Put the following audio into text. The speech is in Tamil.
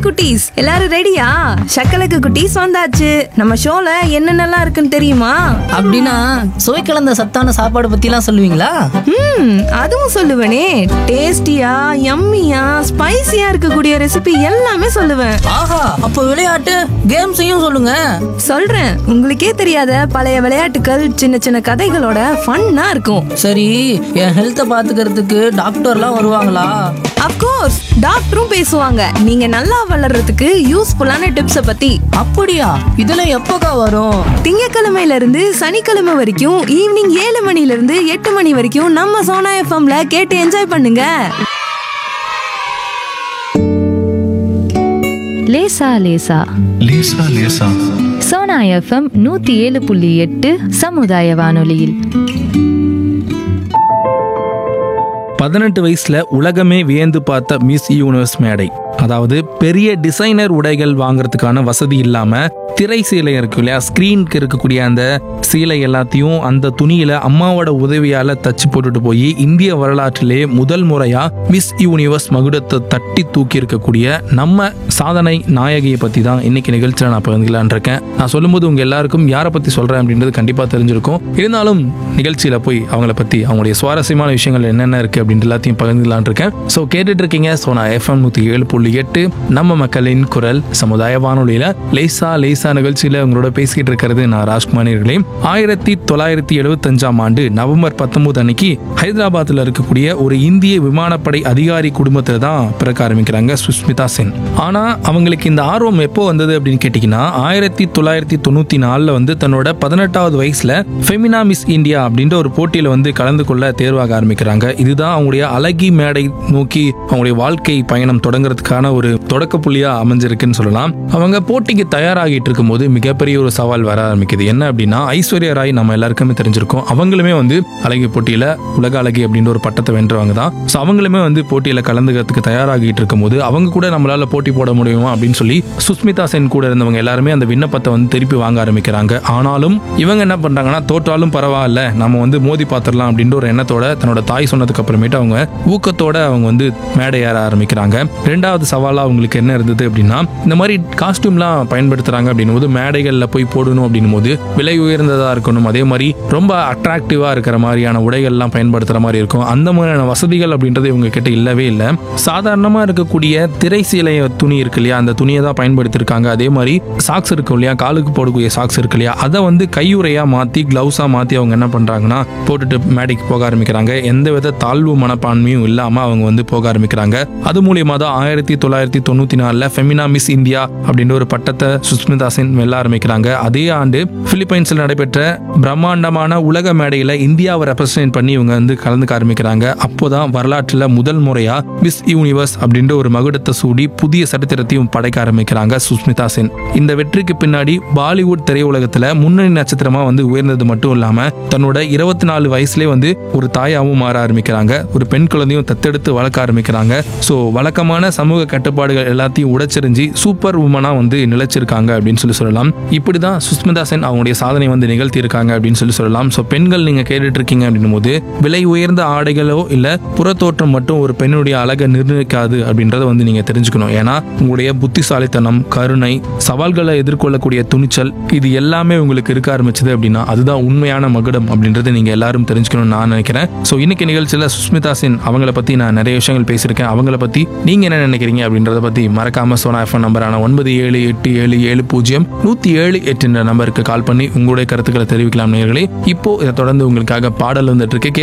குட்டீஸ் எல்லாரும் ரெடியா சக்கலக்கு குட்டீஸ் வந்தாச்சு நம்ம ஷோல என்னென்னலாம் இருக்குன்னு தெரியுமா அப்படின்னா சுவை கலந்த சத்தான சாப்பாடு பத்திலாம் சொல்லுவீங்களா ம் அதுவும் சொல்லுவேனே டேஸ்டியா யம்மியா ஸ்பைசியா இருக்கக்கூடிய ரெசிபி எல்லாமே சொல்லுவேன் ஆஹா அப்போ விளையாட்டு கேம்ஸையும் சொல்லுங்க சொல்றேன் உங்களுக்கே தெரியாத பழைய விளையாட்டுகள் சின்ன சின்ன கதைகளோட ஃபன்னா இருக்கும் சரி என் ஹெல்த்தை பாத்துக்கிறதுக்கு டாக்டர்லாம் வருவாங்களா அப்கோர்ஸ் டாக்டரும் பேசுவாங்க நீங்க நல்லா வளர்றதுக்கு யூஸ்ஃபுல்லான டிப்ஸை பத்தி அப்படியா இதெல்லாம் எப்போக்கா வரும் திங்கக்கிழமையில இருந்து சனிக்கிழமை வரைக்கும் ஈவினிங் ஏழு மணில இருந்து எட்டு மணி வரைக்கும் நம்ம சோனா எஃப்எம்ல கேட்டு என்ஜாய் பண்ணுங்க லேசா லேசா லேசா லேசா சோனா எஃப்எம் நூத்தி ஏழு புள்ளி எட்டு சமுதாய வானொலியில் பதினெட்டு வயசுல உலகமே வியந்து பார்த்த மிஸ் யூனிவர்ஸ் மேடை அதாவது பெரிய டிசைனர் உடைகள் வாங்குறதுக்கான வசதி இல்லாம திரை சீலை இருக்கு இல்லையா ஸ்கிரீனுக்கு இருக்கக்கூடிய அந்த சீலை எல்லாத்தையும் அந்த துணியில அம்மாவோட உதவியால தச்சு போட்டுட்டு போய் இந்திய வரலாற்றிலே முதல் முறையா மிஸ் யூனிவர்ஸ் மகுடத்தை தட்டி தூக்கி இருக்கக்கூடிய நம்ம சாதனை நாயகியை பத்தி தான் இன்னைக்கு நிகழ்ச்சியில நான் பகிர்ந்துக்கலான் இருக்கேன் நான் சொல்லும்போது உங்க எல்லாருக்கும் யாரை பத்தி சொல்றேன் அப்படின்றது கண்டிப்பா தெரிஞ்சிருக்கும் இருந்தாலும் நிகழ்ச்சியில போய் அவங்கள பத்தி அவங்களுடைய சுவாரஸ்யமான விஷயங்கள் என்னென்ன இருக்கு அப்படின்ட்டு எல்லாத்தையும் பகிர்ந்துக்கலான் இருக்கேன் ஸோ கேட்டுட்டு இருக்கீங்க ஸோ நான் எஃப்எம் நூத்தி ஏழு புள்ளி எட்டு நம்ம மக்களின் குரல் சமுதாய வானொலியில லேசா லேசா நிகழ்ச்சியில உங்களோட பேசிக்கிட்டு இருக்கிறது நான் ராஜ்குமார் அவர்களே ஆயிரத்தி தொள்ளாயிரத்தி எழுபத்தஞ்சாம் ஆண்டு நவம்பர் பத்தொன்பது அன்னைக்கு ஹைதராபாத்ல இருக்கக்கூடிய ஒரு இந்திய விமானப்படை அதிகாரி குடும்பத்துல தான் பிறக்க ஆரம்பிக்கிறாங்க சுஸ்மிதா சென் ஆனா அவங்களுக்கு இந்த ஆர்வம் எப்போ வந்தது அப்படின்னு கேட்டீங்கன்னா ஆயிரத்தி தொள்ளாயிரத்தி தொண்ணூத்தி நாலுல வந்து தன்னோட பதினெட்டாவது வயசுல ஃபெமினா மிஸ் இந்தியா அப்படின்ற ஒரு போட்டியில வந்து கலந்து கொள்ள தேர்வாக ஆரம்பிக்கிறாங்க இதுதான் அவங்களுடைய அழகி மேடை நோக்கி அவங்களுடைய வாழ்க்கை பயணம் தொடங்குறதுக்கான ஒரு தொடக்க புள்ளியா அமைஞ்சிருக்குன்னு சொல்லலாம் அவங்க போட்டிக்கு தயாராகிட்டு இருக்கும்போது மிகப்பெரிய ஒரு சவால் வர ஆரம்பிக்குது என்ன அப்படின்னா ஐஸ்வர்யா ராய் நம்ம எல்லாருக்குமே தெரிஞ்சிருக்கோம் அவங்களுமே வந்து அழகி போட்டியில உலக அழகி அப்படின்ற ஒரு பட்டத்தை வென்றவங்க தான் ஸோ அவங்களுமே வந்து போட்டியில கலந்துக்கிறதுக்கு தயாராகிட்டு இருக்கும்போது அவங்க கூட நம்மளால போட்டி போட முடியுமா அப்படின்னு சொல்லி சுஸ்மிதா சென் கூட இருந்தவங்க எல்லாருமே அந்த விண்ணப்பத்தை வந்து திருப்பி வாங்க ஆரம்பிக்கிறாங்க ஆனாலும் இவங்க என்ன பண்றாங்கன்னா தோற்றாலும் பரவாயில்ல நம்ம வந்து மோதி பார்த்துடலாம் அப்படின்ற ஒரு எண்ணத்தோட தன்னோட தாய் சொன்னதுக்கு அப்புறமேட்டு அவங்க ஊக்கத்தோட அவங்க வந்து மேடை ஏற ஆரம்பிக்கிறாங்க ரெண்டாவது சவாலா அவங்களுக்கு என்ன இருந்தது அப்படின்னா இந்த மாதிரி காஸ்டியூம்லாம் பயன்படுத்துறாங்க அப்படின்னும் போது மேடைகளில் போய் போடணும் அப்படின்னும் போது விலை உயர்ந்ததா இருக்கணும் அதே மாதிரி ரொம்ப அட்ராக்டிவா இருக்கிற மாதிரியான உடைகள்லாம் பயன்படுத்துற மாதிரி இருக்கும் அந்த மாதிரியான வசதிகள் அப்படின்றது இவங்க கிட்ட இல்லவே இல்லை சாதாரணமா இருக்கக்கூடிய திரை சீலை துணி இருக்கு இல்லையா அந்த துணியை தான் பயன்படுத்தியிருக்காங்க அதே மாதிரி சாக்ஸ் இருக்கும் இல்லையா காலுக்கு போடக்கூடிய சாக்ஸ் இருக்கு இல்லையா அதை வந்து கையுறையா மாத்தி கிளவுஸா மாத்தி அவங்க என்ன பண்றாங்கன்னா போட்டுட்டு மேடைக்கு போக ஆரம்பிக்கிறாங்க எந்த வித தாழ்வு மனப்பான்மையும் இல்லாம அவங்க வந்து போக ஆரம்பிக்கிறாங்க அது மூலியமா தான் ஆயிரத்தி தொள்ளாயிரத்தி தொண்ணூத்தி நாலுல ஃபெமினா மிஸ் இந்தியா அப்படின்ற ஒரு பட்டத்தை சுஸ்மிதா சென் வெல்ல ஆரம்பிக்கிறாங்க அதே ஆண்டு பிலிப்பைன்ஸ்ல நடைபெற்ற பிரம்மாண்டமான உலக மேடையில இந்தியாவை ரெப்ரசன்ட் பண்ணி இவங்க வந்து கலந்துக்க ஆரம்பிக்கிறாங்க அப்போதான் வரலாற்றுல முதல் முறையா மிஸ் யூனிவர்ஸ் அப்படின்ற ஒரு மகுடத்தை சூடி புதிய சரித்திரத்தையும் படைக்க ஆரம்பிக்கிறாங்க சுஸ்மிதா சென் இந்த வெற்றிக்கு பின்னாடி பாலிவுட் திரையுலகத்துல முன்னணி நட்சத்திரமா வந்து உயர்ந்தது மட்டும் இல்லாம தன்னோட இருபத்தி நாலு வயசுலேயே வந்து ஒரு தாயாவும் மாற ஆரம்பிக்கிறாங்க ஒரு பெண் குழந்தையும் தத்தெடுத்து வளர்க்க ஆரம்பிக்கிறாங்க ஸோ வழக்கமான சமூக கட்டுப்பாடுகள் எல்லாத்தையும் உடைச்செறிஞ்சு சூப்பர் உமனா வந்து நிலைச்சிருக்காங்க அப்படின்னு சொல்லி சொல்லலாம் இப்படிதான் சுஸ்மிதா சென் அவங்களுடைய சாதனை வந்து நிகழ்த்தி இருக்காங்க அப்படின்னு சொல்லி சொல்லலாம் ஸோ பெண்கள் நீங்க கேட்டுட்டு இருக்கீங்க அப்படின்னும் போது விலை உயர்ந்த ஆடைகளோ இல்ல புறத்தோற்றம் மட்டும் ஒரு பெண்ணுடைய அழகை நிர்ணயிக்காது அப்படின்றத வந்து நீங்க தெரிஞ்சுக்கணும் ஏன்னா உங்களுடைய புத்திசாலித்தனம் கருணை சவால்களை எதிர்கொள்ளக்கூடிய துணிச்சல் இது எல்லாமே உங்களுக்கு இருக்க ஆரம்பிச்சது அப்படின்னா அதுதான் உண்மையான மகுடம் அப்படின்றத நீங்க எல்லாரும் தெரிஞ்சுக்கணும்னு நான் நினைக்கிறேன் ஸோ இன்னைக்கு நிகழ்ச்சியில சுஸ்மிதா சென் அவங்கள பத்தி நான் நிறைய விஷயங்கள் பேசியிருக்கேன் அவங்கள பத்தி நீங்க என்ன நினைக்கிறீங்க அப்படின்றத பத்தி மறக்காம சோனா எஃப்எம் நம்பரான ஒன்பது ஏழு எட்டு ஏழு ஏழு பூஜ்ஜியம் நூத்தி ஏழு எட்டு என்ற நம்பருக்கு கால் பண்ணி உங்களுடைய கருத்துக்களை தெரிவிக்கலாம் நேர்களே இப்போ இதை தொடர்ந்து உங்களுக்காக பாடல் வந்துட்டு இருக்கு